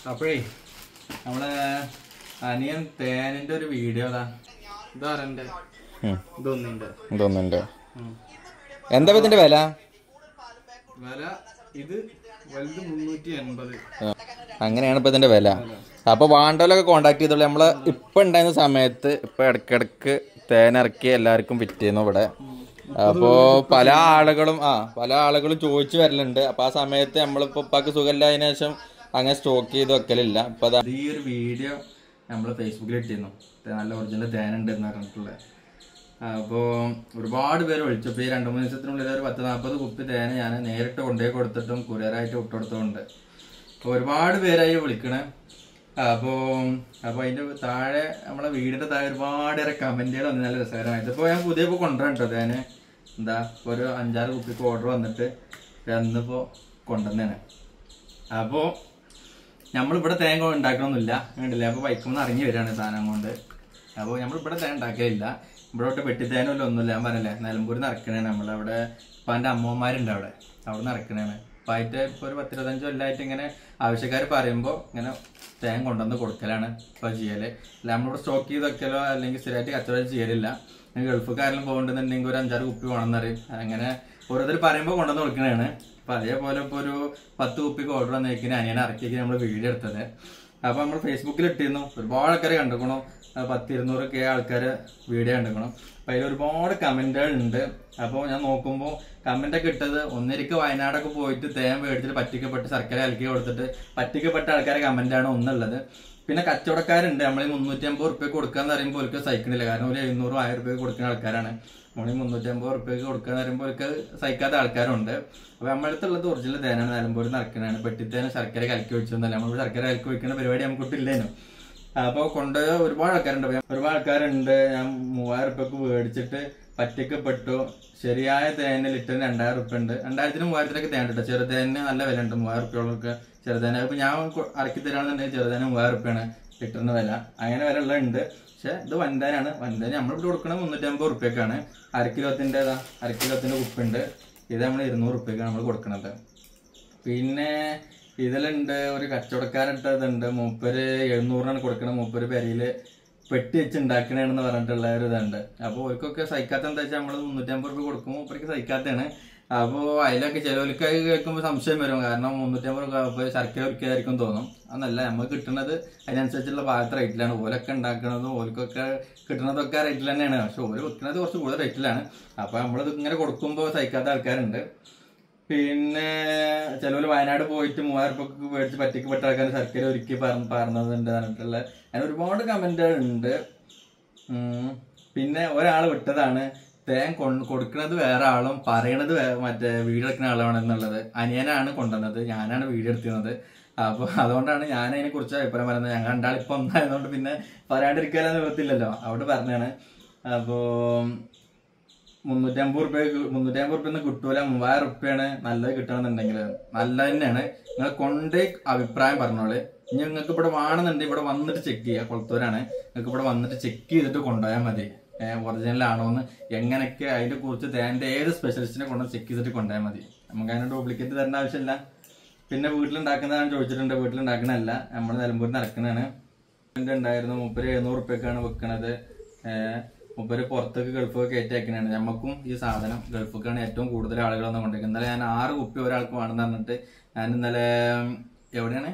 അപ്പോഴേ നമ്മളെ അനിയൻ തേനിന്റെ ഒരു വീഡിയോ അതാ ഇതാ എന്റെ ഉം. ഇതൊന്നിന്റെ ഇതൊന്നുണ്ട് എന്താ ഇപ്പൊ ഇതിന്റെ വില വില ഇത് വലുത് മുന്നൂറ്റി എൺപത് ആ, അങ്ങനെയാണ് ഇപ്പൊ ഇതിന്റെ വില അപ്പൊ വാണ്ടോലൊക്കെ കോണ്ടാക്ട് ചെയ്തോളൂ നമ്മള് ഇപ്പൊ ഉണ്ടായിരുന്ന സമയത്ത് ഇപ്പൊ ഇടക്കിടക്ക് തേനിറക്കി എല്ലാവർക്കും വിറ്റിരുന്നു ഇവിടെ അപ്പോ പല ആളുകളും ആ പല ആളുകളും ചോദിച്ചു വരലുണ്ട് അപ്പൊ ആ സമയത്ത് നമ്മളിപ്പോ ഉപ്പാക്ക് സുഖമില്ലായതിനു ശേഷം അങ്ങനെ സ്റ്റോക്ക് ചെയ്ത് വെക്കലില്ല ഇപ്പൊ അതാ ഈ ഒരു വീഡിയോ നമ്മൾ ഫേസ്ബുക്കിൽ ഇട്ടിരുന്നു തേ- നല്ല ഒറിജിനൽ തേനുണ്ട് എന്ന് പറഞ്ഞിട്ടുള്ളത് അപ്പോൾ ഒരുപാട് പേര് വിളിച്ചു ഇപ്പോൾ ഈ രണ്ട് മൂന്ന് ദിവസത്തിനുള്ളിൽ ഒരു പത്ത് നാൽപ്പത് കുപ്പി തേന ഞാൻ നേരിട്ട് കൊണ്ടുപോയി കൊടുത്തിട്ടും കുറിയറായിട്ട് വിട്ടുകൊടുത്തുകൊണ്ട് അപ്പോൾ ഒരുപാട് പേരായി വിളിക്കണേ അപ്പോൾ അപ്പോൾ അതിൻ്റെ താഴെ നമ്മളെ വീടിൻ്റെ താഴെ ഒരുപാട് കമൻറ്റുകൾ വന്ന് നല്ല രസകരമായിട്ട് ഇപ്പോൾ ഞാൻ പുതിയ ഇപ്പോൾ കൊണ്ടുവരണം കേട്ടോ തേന് എന്താ ഒരു അഞ്ചാറ് കുപ്പിക്ക് ഓർഡർ വന്നിട്ട് ഇന്നിപ്പോൾ കൊണ്ടുവന്നേനെ അപ്പോൾ നമ്മളിവിടെ തേങ്ങ ഉണ്ടാക്കണമെന്നില്ല കണ്ടില്ലേ അപ്പോൾ ബൈക്കിൽ ഇറങ്ങി വരികയാണ് സാധനം കൊണ്ട് അപ്പോൾ നമ്മളിവിടെ തേങ്ങ ഉണ്ടാക്കലില്ല ഇവിടെ തൊട്ട് വെട്ടിത്തേനല്ല ഒന്നുമില്ല ഞാൻ പറഞ്ഞില്ലേ നിലമ്പൂരിൽ നിന്ന് ഇറക്കണേണ് നമ്മളവിടെ ഇപ്പം എൻ്റെ അമ്മമാരുണ്ട് അവിടെ അവിടെ നിന്ന് ഇറക്കണേണ് അപ്പം ആയിട്ട് ഇപ്പോൾ ഒരു പത്തിരുപത്തഞ്ച് കൊല്ലമായിട്ട് ഇങ്ങനെ ആവശ്യക്കാർ പറയുമ്പോൾ ഇങ്ങനെ തേങ്ങ കൊണ്ടുവന്ന് കൊടുക്കലാണ് ഇപ്പോൾ ചെയ്യല് അല്ല നമ്മളിവിടെ സ്റ്റോക്ക് ചെയ്ത് വെക്കലോ അല്ലെങ്കിൽ സ്ഥിരമായിട്ട് കച്ചവടം ചെയ്യലില്ല ഗൾഫുകാരെല്ലാം പോകണ്ടെന്നുണ്ടെങ്കിൽ ഒരു അഞ്ചാറ് കുപ്പി വേണമെന്നറിയും അങ്ങനെ ഓരോരുത്തർ പറയുമ്പോൾ കൊണ്ടുവന്ന് കൊടുക്കണതാണ് അപ്പൊ അതേപോലെ ഇപ്പൊ ഒരു പത്ത് കുപ്പിക്ക് ഓർഡർ വന്നേക്കിന് അനിയനെ ഇറക്കിയേക്ക് നമ്മൾ വീഡിയോ എടുത്തത് അപ്പൊ നമ്മൾ ഫേസ്ബുക്കിൽ ഇട്ടിരുന്നു ഒരുപാട് ആൾക്കാർ കണ്ടുക്കണു ആ പത്ത് ഇരുന്നൂറ് കെ ആൾക്കാർ വീഡിയോ കണ്ടുക്കണം അപ്പൊ അതിൽ ഒരുപാട് കമന്റുകൾ ഉണ്ട് അപ്പോൾ ഞാൻ നോക്കുമ്പോൾ കമന്റ് ഒക്കെ ഇട്ടത് ഒന്നിരിക്ക് വയനാടൊക്കെ പോയിട്ട് തേൻ മേടിച്ചിട്ട് പറ്റിക്കപ്പെട്ട് സർക്കാർ അലക്കി കൊടുത്തിട്ട് പറ്റിക്കപ്പെട്ട ആൾക്കാരെ കമന്റാണ് ഒന്നുള്ളത് പിന്നെ കച്ചവടക്കാരുണ്ട് നമ്മൾ ഈ മുന്നൂറ്റി അമ്പത് റുപ്യ കൊടുക്കാന്ന് പറയുമ്പോൾ അവർക്ക് സഹിക്കണില്ല കാരണം ഒരു എഴുന്നൂറ് ആയിരം റുപ്യ കൊടുക്കുന്ന ആൾക്കാരാണ് നമ്മൾ ഈ മുന്നൂറ്റി അമ്പത് റുപ്യക്ക് കൊടുക്കാന്ന് പറയുമ്പോൾ അവർക്ക് സഹിക്കാത്ത ആൾക്കാരുണ്ട് അപ്പൊ നമ്മളടുത്തുള്ളത് ഒറിജിനൽ തേനാണ് നിലമ്പൂർ നിറക്കണാണ് പെട്ടിത്തേന ശർക്കര കലക്കി വെച്ചൊന്നല്ല നമ്മൾ ശർക്കര കലക്കി വെക്കുന്ന പരിപാടി നമുക്കിട്ടില്ലേനു അപ്പൊ കൊണ്ടുപോയ ഒരുപാട് ആൾക്കാരുണ്ട് അപ്പൊ ഒരുപാട് ആൾക്കാരുണ്ട് ഞാൻ മൂവായിരം റുപ്യക്ക് മേടിച്ചിട്ട് പറ്റിക്കപ്പെട്ടു ശരിയായ തേന് ലിറ്ററിന് രണ്ടായിരം റുപ്യ ഉണ്ട് രണ്ടായിരത്തിന് മൂവായിരത്തിനൊക്കെ തേൻ കിട്ടും ചെറുതേന് നല്ല വില ഉണ്ട് മൂവായിരം റുപ്യോളൊക്കെ ചെറുതേന ഇപ്പൊ ഞാൻ കൊ- ഇറക്കി തരാണെന്നുണ്ടെങ്കിൽ ചെറുതേന് മൂവായിരം റുപ്യാണ് ലിറ്ററിന് വില അങ്ങനെ വില ഉള്ള ഉണ്ട് പക്ഷെ ഇത് വൻതേനാണ് വൻതേന് നമ്മളിവിടെ കൊടുക്കുന്നത് മുന്നൂറ്റമ്പത് റുപ്യക്കാണ് അര കിലോത്തിന്റെ ഇതാ അര കിലോത്തിന്റെ കുപ്പുണ്ട് ഇത് നമ്മൾ ഇരുന്നൂറ് റുപ്യക്കാണ് നമ്മൾ കൊടുക്കുന്നത് പിന്നെ ഇതിലുണ്ട് ഒരു കച്ചവടക്കാരിട്ടതുണ്ട് മൂപ്പര് എഴുന്നൂറിനാണ് കൊടുക്കണത് മൂപ്പര് പെരയില് പെട്ടി വെച്ച് ഉണ്ടാക്കണേന്ന് പറഞ്ഞിട്ടുള്ള ഒരു ഇതുണ്ട് അപ്പോൾ ഓർക്കൊക്കെ സഹിക്കാത്ത എന്താ വെച്ചാൽ നമ്മൾ മുന്നൂറ്റമ്പത് രൂപ കൊടുക്കുമ്പോൾ മൂപ്പർക്ക് സഹിക്കാത്തതാണ് അപ്പോൾ അതിലൊക്കെ ചിലവർക്ക് കേൾക്കുമ്പോൾ സംശയം വരും കാരണം മുന്നൂറ്റമ്പത് രൂപ ഇപ്പോൾ ശർക്കര ഒരുക്കിയതായിരിക്കും തോന്നും അതല്ല നമുക്ക് കിട്ടുന്നത് അതിനനുസരിച്ചുള്ള ഭാഗത്ത് റേറ്റിലാണ് ഓലൊക്കെ ഉണ്ടാക്കുന്നതും ഓൽക്കൊക്കെ കിട്ടുന്നതൊക്കെ റേറ്റിൽ തന്നെയാണ് പക്ഷെ ഓര് വെക്കുന്നത് കുറച്ച് കൂടുതൽ റേറ്റിലാണ് അപ്പോൾ നമ്മളിത് ഇങ്ങനെ കൊടുക്കുമ്പോൾ സഹിക്കാത്ത ആൾക്കാരുണ്ട് പിന്നെ ചിലവര് വയനാട് പോയിട്ട് മൂവായിരം രൂപക്ക് മേടിച്ച് പറ്റിക്കപ്പെട്ട ആൾക്കാർ ശർക്കര ഒരുക്കി പറഞ്ഞ പറഞ്ഞതുണ്ട് പറഞ്ഞിട്ടുള്ള അങ്ങനെ ഒരുപാട് കമന്റുകൾ ഉണ്ട് ഉം. പിന്നെ ഒരാൾ വിട്ടതാണ് തേൻ കൊ- കൊടുക്കുന്നത് വേറെ ആളും പറയണത് വേ- മറ്റേ വീഡിയോ എടുക്കുന്ന ആളാണ് എന്നുള്ളത് അനിയനാണ് കൊണ്ടുവന്നത് ഞാനാണ് വീഡിയോ എടുത്തിരുന്നത് അപ്പൊ അതുകൊണ്ടാണ് ഞാൻ അതിനെ കുറിച്ച് അഭിപ്രായം പറയുന്നത് ഞങ്ങൾ രണ്ടാളിപ്പോ ഒന്നായതുകൊണ്ട് പിന്നെ പറയാണ്ടിരിക്കാനൊന്നും നിവൃത്തില്ലല്ലോ അവിടെ പറഞ്ഞാണ് അപ്പോ മുന്നൂറ്റമ്പത് റുപ്യ മുന്നൂറ്റമ്പത് റുപ്യ കിട്ടൂല മൂവായിരം റുപ്യാണ് നല്ലത് കിട്ടണമെന്നുണ്ടെങ്കിൽ നല്ലത് തന്നെയാണ് നിങ്ങൾ കൊണ്ടേ അഭിപ്രായം പറഞ്ഞോളെ ഇനി നിങ്ങൾക്ക് ഇവിടെ വേണമെന്നുണ്ടെങ്കിൽ ഇവിടെ വന്നിട്ട് ചെക്ക് ചെയ്യുക കൊളത്തൂരാണ് നിങ്ങൾക്ക് ഇവിടെ വന്നിട്ട് ചെക്ക് ചെയ്തിട്ട് കൊണ്ടുപോയാൽ മതി ഒറിജിനൽ ആണോ എന്ന് എങ്ങനെയൊക്കെ അതിനെ കുറിച്ച് തേന്റെ ഏത് സ്പെഷ്യലിസ്റ്റിനെ കൊണ്ട് ചെക്ക് ചെയ്തിട്ട് കൊണ്ടുപോയാൽ മതി നമുക്ക് അതിന് ഡ്യൂപ്ലിക്കേറ്റ് തരേണ്ട ആവശ്യമില്ല പിന്നെ വീട്ടിലുണ്ടാക്കുന്നതാണ് ചോദിച്ചിട്ടുണ്ട് വീട്ടിലുണ്ടാക്കണല്ല നമ്മൾ നിലമ്പൂരിൽ നടക്കുന്നതാണ് ഉണ്ടായിരുന്നു മുപ്പര് എഴുന്നൂറ് റുപ്യക്കാണ് വെക്കണത് ഏഹ് മുപ്പര് പുറത്തേക്ക് ഗൾഫ് കയറ്റിയാക്കണാണ് നമുക്കും ഈ സാധനം ഗൾഫിക്കാണ് ഏറ്റവും കൂടുതൽ ആളുകൾ വന്ന് കൊണ്ടിരിക്കുന്നത് ഇന്നലെ ഞാൻ ആറ് കുപ്പി ഒരാൾക്ക് വേണമെന്ന് പറഞ്ഞിട്ട് ഞാൻ ഇന്നലെ ഉം, എവിടെയാണ്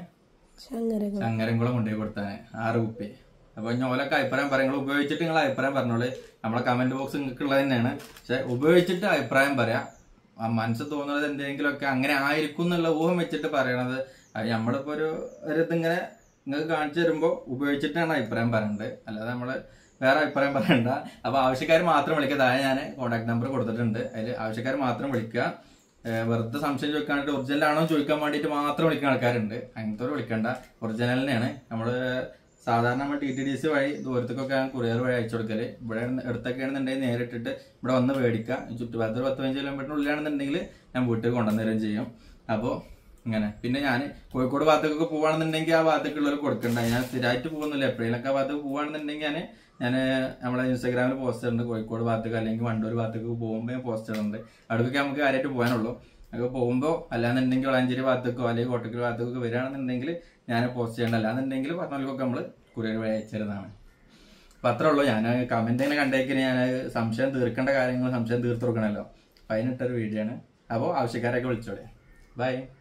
ചങ്ങരംകുളം കൊണ്ടുപോയി കൊടുത്താണ് ആറ് കുപ്പി അപ്പൊ ഇനി ഓലൊക്കെ അഭിപ്രായം പറയും നിങ്ങൾ ഉപയോഗിച്ചിട്ട് നിങ്ങൾ അഭിപ്രായം പറഞ്ഞോളൂ നമ്മളെ കമന്റ് ബോക്സ് നിങ്ങൾക്ക് ഉള്ളത് തന്നെയാണ് പക്ഷെ ഉപയോഗിച്ചിട്ട് അഭിപ്രായം പറയാം ആ മനസ്സിൽ തോന്നുന്നത് എന്തെങ്കിലുമൊക്കെ അങ്ങനെ ആയിരിക്കും എന്നുള്ള ഊഹം വെച്ചിട്ട് പറയണത് അത് നമ്മളിപ്പോ ഒരു ഒരു ഇതിങ്ങനെ നിങ്ങൾക്ക് കാണിച്ചു തരുമ്പോ ഉപയോഗിച്ചിട്ടാണ് അഭിപ്രായം പറയേണ്ടത് അല്ലാതെ നമ്മള് വേറെ അഭിപ്രായം പറയണ്ട അപ്പൊ ആവശ്യക്കാർ മാത്രം വിളിക്കുക താഴെ ഞാൻ കോൺടാക്ട് നമ്പർ കൊടുത്തിട്ടുണ്ട് അതിൽ ആവശ്യക്കാർ മാത്രം വിളിക്കുക ഏഹ് വെറുതെ സംശയം ചോദിക്കാനായിട്ട് ഒറിജിനൽ ആണോ എന്ന് ചോദിക്കാൻ വേണ്ടിയിട്ട് മാത്രം വിളിക്കുന്ന ആൾക്കാരുണ്ട് അങ്ങനത്തെ വിളിക്കണ്ട ഒറിജിനൽ തന്നെയാണ് നമ്മള് സാധാരണ നമ്മൾ ടി ടി ഡി സി വഴി ദൂരത്തേക്കൊക്കെ കൊറിയർ വഴി അയച്ചു കൊടുക്കല് ഇവിടെ അടുത്തൊക്കെ ആണെന്നുണ്ടെങ്കിൽ നേരിട്ടിട്ട് ഇവിടെ വന്ന് മേടിക്കുക ചുറ്റുപാടത്ത് ഒരു പത്ത് പതിനഞ്ച് കിലോമീറ്ററിനുള്ളിലാണെന്നുണ്ടെങ്കിൽ ഞാൻ വീട്ടിൽ കൊണ്ടുവന്നു തരുകയും ചെയ്യും അപ്പോൾ ഇങ്ങനെ പിന്നെ ഞാൻ കോഴിക്കോട് ഭാഗത്തേക്കൊക്കെ പോവാണെന്നുണ്ടെങ്കിൽ ആ ഭാഗത്തേക്കുള്ളവർ കൊടുക്കണ്ട ഞാൻ സ്ഥിരമായിട്ട് പോകുന്നില്ല എപ്പോഴേലൊക്കെ ആ ഭാഗത്തേക്ക് പോവാണെന്നുണ്ടെങ്കിൽ ഞാൻ ഞാൻ നമ്മളെ ഇൻസ്റ്റാഗ്രാമിൽ പോസ്റ്റ് ഉണ്ട് കോഴിക്കോട് ഭാഗത്തേക്ക് അല്ലെങ്കിൽ വണ്ടൂർ ഭാഗത്തേക്ക് പോകുമ്പോൾ ഞാൻ പോസ്റ്റ് ഇടുന്നുണ്ട് അവിടേക്കൊക്കെ നമുക്ക് കാര്യമായിട്ട് പോകാനുള്ളൂ ഒക്കെ പോകുമ്പോൾ അല്ലാന്നുണ്ടെങ്കിൽ വളാഞ്ചേരി ഭാഗത്തേക്കോ അല്ലെങ്കിൽ കോട്ടക്കൽ ഭാഗത്തേക്കോ വരികയാണെന്നുണ്ടെങ്കിൽ ഞാൻ പോസ്റ്റ് ചെയ്യണം അല്ലാന്നുണ്ടെങ്കിൽ പറഞ്ഞവർക്കൊക്കെ നമ്മൾ കുറിയർ വഴി അയച്ചിരുന്നതാണ് അപ്പൊ അത്രേ ഉള്ളൂ ഞാൻ കമന്റ് തന്നെ കണ്ടേക്കിന് ഞാൻ സംശയം തീർക്കേണ്ട കാര്യങ്ങൾ സംശയം തീർത്തു കൊടുക്കണമല്ലോ അപ്പൊ അതിനിട്ടൊരു വീഡിയോ ആണ് അപ്പോൾ ആവശ്യക്കാരൊക്കെ വിളിച്ചോളെ ബൈ